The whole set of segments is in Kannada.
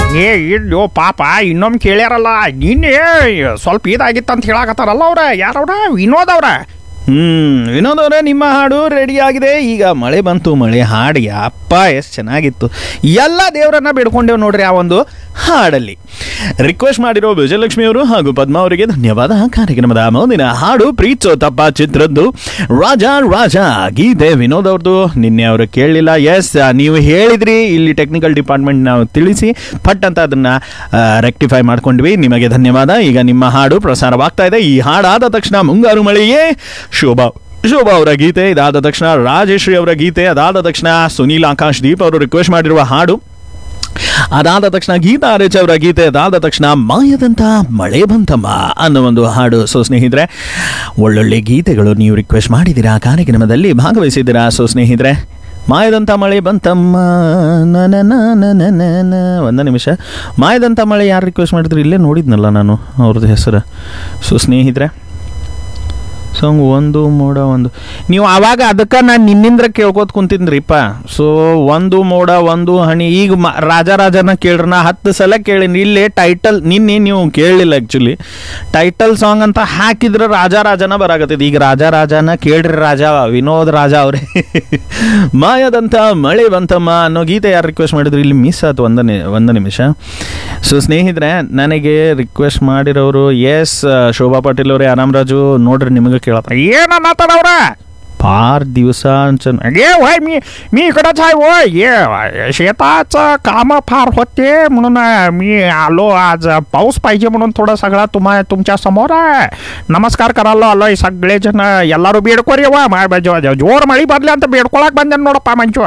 ಏ ಇಲ್ಲೋ ಪಾಪ ಇನ್ನೊಮ್ಮೆ ಕೇಳ್ಯಾರಲ್ಲ ನಿನ್ನೆ ಸ್ವಲ್ಪ ಇದಾಗಿತ್ತು ಅಂತ ಹೇಳಾಕತ್ತಾರಲ್ಲ ಅವ್ರ ಯಾರವ್ರ ವಿನೋದ್ ಅವ್ರ ಹ್ಮ್ ವಿನೋದ್ ಅವರೇ ನಿಮ್ಮ ಹಾಡು ರೆಡಿ ಆಗಿದೆ ಈಗ ಮಳೆ ಬಂತು ಮಳೆ ಹಾಡಿ ಅಪ್ಪ ಎಷ್ಟು ಚೆನ್ನಾಗಿತ್ತು ಎಲ್ಲ ದೇವರನ್ನ ಬೇಡ್ಕೊಂಡೇವು ನೋಡ್ರಿ ಆ ಒಂದು ಹಾಡಲ್ಲಿ ರಿಕ್ವೆಸ್ಟ್ ಮಾಡಿರೋ ವಿಜಯಲಕ್ಷ್ಮಿ ಅವರು ಹಾಗೂ ಪದ್ಮ ಅವರಿಗೆ ಧನ್ಯವಾದ ಕಾರ್ಯಕ್ರಮದ ಮುಂದಿನ ಹಾಡು ಪ್ರೀತ್ಸೋ ತಪ್ಪ ಚಿತ್ರದ್ದು ರಾಜ ರಾಜ ಗೀತೆ ವಿನೋದ್ ಅವ್ರದ್ದು ನಿನ್ನೆ ಅವರು ಕೇಳಲಿಲ್ಲ ಎಸ್ ನೀವು ಹೇಳಿದ್ರಿ ಇಲ್ಲಿ ಟೆಕ್ನಿಕಲ್ ಡಿಪಾರ್ಟ್ಮೆಂಟ್ ನಾವು ತಿಳಿಸಿ ಪಟ್ ಅಂತ ಅದನ್ನ ರೆಕ್ಟಿಫೈ ಮಾಡ್ಕೊಂಡ್ವಿ ನಿಮಗೆ ಧನ್ಯವಾದ ಈಗ ನಿಮ್ಮ ಹಾಡು ಪ್ರಸಾರವಾಗ್ತಾ ಇದೆ ಈ ಹಾಡಾದ ತಕ್ಷಣ ಮುಂಗಾರು ಮಳೆಯೇ ಶೋಭಾ ಶೋಭಾ ಅವರ ಗೀತೆ ಇದಾದ ತಕ್ಷಣ ರಾಜೇಶ್ವರಿ ಅವರ ಗೀತೆ ಅದಾದ ತಕ್ಷಣ ಸುನೀಲ್ ಆಕಾಶ್ ದೀಪ್ ಅವರು ರಿಕ್ವೆಸ್ಟ್ ಮಾಡಿರುವ ಹಾಡು ಅದಾದ ತಕ್ಷಣ ಗೀತಾ ಆರ್ ಎಚ್ ಅವರ ಗೀತೆ ಅದಾದ ತಕ್ಷಣ ಮಾಯದಂತ ಮಳೆ ಬಂತಮ್ಮ ಅನ್ನೋ ಒಂದು ಹಾಡು ಸೊ ಸ್ನೇಹಿತರೆ ಒಳ್ಳೊಳ್ಳೆ ಗೀತೆಗಳು ನೀವು ರಿಕ್ವೆಸ್ಟ್ ಮಾಡಿದ್ದೀರಾ ಕಾರ್ಯಕ್ರಮದಲ್ಲಿ ಭಾಗವಹಿಸಿದ್ದೀರಾ ಸೊ ಸ್ನೇಹಿತರೆ ಮಾಯದಂತ ಮಳೆ ಬಂತಮ್ಮ ನ ನ ನ ನ ನ ನ ನ. ಒಂದು ನಿಮಿಷ ಮಾಯದಂತ ಮಳೆ ಯಾರು ರಿಕ್ವೆಸ್ಟ್ ಮಾಡಿದ್ರು ಇಲ್ಲೇ ನೋಡಿದ್ನಲ್ಲ ನಾನು ಅವ್ರದ್ದು ಹೆಸರು ಸೊ ಸ್ನೇಹಿತರೆ ಸಾಂಗ್ ಒಂದು ಮೋಡ ಒಂದು ನೀವು ಆವಾಗ ಅದಕ್ಕೆ ನಾನು ನಿನ್ನಿಂದ್ರ ಕೇಳ್ಕೊತ ಕುಂತಿನ್ರಿಪ್ಪ ಸೊ ಒಂದು ಮೋಡ ಒಂದು ಹಣಿ ಈಗ ಮ ರಾಜ ರಾಜನ ಕೇಳ್ರಿ ನಾ ಹತ್ತು ಸಲ ಕೇಳೀನಿ ಇಲ್ಲೇ ಟೈಟಲ್ ನಿನ್ನೆ ನೀವು ಕೇಳಲಿಲ್ಲ ಆ್ಯಕ್ಚುಲಿ ಟೈಟಲ್ ಸಾಂಗ್ ಅಂತ ಹಾಕಿದ್ರೆ ರಾಜ ರಾಜನ ಬರಾಕತ್ತೈತಿ ಈಗ ರಾಜ ರಾಜನ ಕೇಳ್ರಿ ರಾಜ ವಿನೋದ್ ರಾಜ ಅವರೇ ಮಾಯದಂತ ಮಳೆ ಬಂತಮ್ಮ ಅನ್ನೋ ಗೀತೆ ಯಾರು ರಿಕ್ವೆಸ್ಟ್ ಮಾಡಿದ್ರು ಇಲ್ಲಿ ಮಿಸ್ ಆಯ್ತು ಒಂದು ನಿ ಒಂದು ನಿಮಿಷ ಸೊ ಸ್ನೇಹಿತರೆ ನನಗೆ ರಿಕ್ವೆಸ್ಟ್ ಮಾಡಿರೋರು ಎಸ್ ಶೋಭಾ ಪಾಟೀಲ್ ಅವರೇ ಆರಾಮರಾಜು ನೋಡ್ರಿ ನಿಮಗೆ ಕೇಳತ್ತ ಏನನ್ನತ್ತಾರ ಅವ್ರ फार दिवसांचं ये होय मी मी इकडंच आहे होय ये शेताचं काम फार होते म्हणून मी आलो आज पाऊस पाहिजे म्हणून थोडं सगळा तुम्हा तुमच्या समोर आहे नमस्कार करायला आलोय सगळेजण ಎಲ್ಲರೂ ಬೇಡ್ಕೋರಿ ವಾ ಜೋರ್ ಮಳಿ ಬರ್ಲಿ ಅಂತ ಬೇಡ್ಕೊಳಕ್ ಬಂದೆ ನೋಡಪ್ಪ ಮಂಚು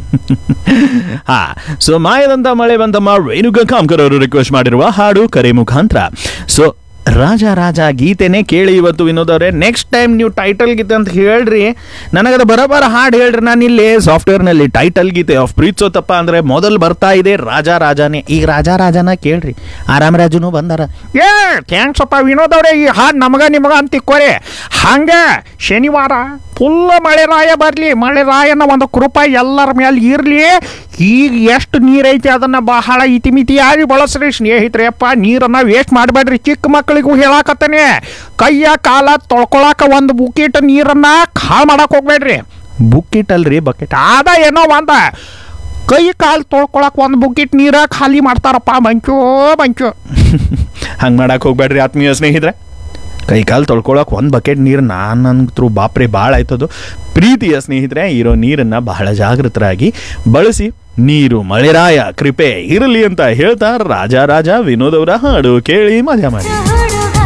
ಹಾ ಸೊ ಮಾಯದಂತ ಮಳೆ ಬಂತಮ್ಮ ರೇಣುಕಾ ಕಾಮ್ಕರ್ ಅವರು ರಿಕ್ವೆಸ್ಟ್ ಮಾಡಿರುವ ಹಾಡು ಕರೆ ಮುಖಾಂತರ ಸೊ ರಾಜ ರಾಜ ಗೀತೆನೇ ಕೇಳಿ ಇವತ್ತು ವಿನೋದ್ ಅವರೇ ನೆಕ್ಸ್ಟ್ ಟೈಮ್ ನೀವು ಟೈಟಲ್ ಗೀತೆ ಅಂತ ಹೇಳ್ರಿ ನನಗದು ಬರೋಬರ ಹಾಡು ಹೇಳ್ರಿ ನಾನು ಇಲ್ಲಿ ಸಾಫ್ಟ್ವೇರ್ನಲ್ಲಿ ಟೈಟಲ್ ಗೀತೆ ಆಫ್ ಪ್ರೀತ್ಸೋತಪ್ಪ ಅಂದರೆ ಮೊದಲು ಬರ್ತಾ ಇದೆ ರಾಜ ರಾಜನೇ ಈಗ ರಾಜ ರಾಜನ ಕೇಳ್ರಿ ಆರಾಮರಾಜನು ಬಂದಾರ ಏ ಥ್ಯಾಂಕ್ಸ್ ಅಪ್ಪ ವಿನೋದ್ ಅವ್ರೆ ಈ ಹಾಡು ನಮಗ ನಿಮಗ ಅಂತ ತಿಕ್ಕೋರಿ ಹಂಗ ಶನಿವಾರ ಫುಲ್ ಮಳೆರಾಯ ಬರಲಿ ಮಳೆರಾಯನ ಒಂದು ಕೃಪಾ ಎಲ್ಲರ ಮೇಲೆ ಇರಲಿ ಈಗ ಎಷ್ಟು ನೀರೈತಿ ಅದನ್ನ ಬಹಳ ಇತಿಮಿತಿಯಾಗಿ ಬಳಸ್ರಿ ಸ್ನೇಹಿತರೆಪ್ಪ ನೀರನ್ನ ವೇಸ್ಟ್ ಮಾಡಬೇಡ್ರಿ ಚಿಕ್ಕ ಮಕ್ಕಳಿಗೂ ಹೇಳಾಕತ್ತೇನೆ ಕೈಯ ಕಾಲ ತೊಳ್ಕೊಳಕ ಒಂದು ಬುಕಿಟ್ ನೀರನ್ನ ಹಾಳು ಮಾಡಕ್ ಹೋಗ್ಬೇಡ್ರಿ ಬುಕ್ಕಿಟ್ ಅಲ್ರಿ ಬಕೆಟ್ ಅದ ಏನೋ ಒಂದ ಕೈ ಕಾಲು ತೊಳ್ಕೊಳಕ್ ಒಂದು ಬುಕಿಟ್ ನೀರ ಖಾಲಿ ಮಾಡ್ತಾರಪ್ಪ ಮಂಚು ಮಂಚು ಹಂಗೆ ಮಾಡಕ್ಕೆ ಹೋಗ್ಬೇಡ್ರಿ ಆತ್ಮೀಯ ಸ್ನೇಹಿತರೆ ಕೈ ಕಾಲು ತೊಳ್ಕೊಳಕ್ಕೆ ಒಂದು ಬಕೆಟ್ ನೀರು ನಾನಂತರೂ ಬಾಪ್ರೆ ಭಾಳ ಆಯ್ತದು ಪ್ರೀತಿಯ ಸ್ನೇಹಿತರೆ ಇರೋ ನೀರನ್ನು ಬಹಳ ಜಾಗೃತರಾಗಿ ಬಳಸಿ ನೀರು ಮಳೆರಾಯ ಕೃಪೆ ಇರಲಿ ಅಂತ ಹೇಳ್ತಾ ರಾಜ ರಾಜ ವಿನೋದ್ ಅವರ ಹಾಡು ಕೇಳಿ ಮಜಾ ಮಾಡಿ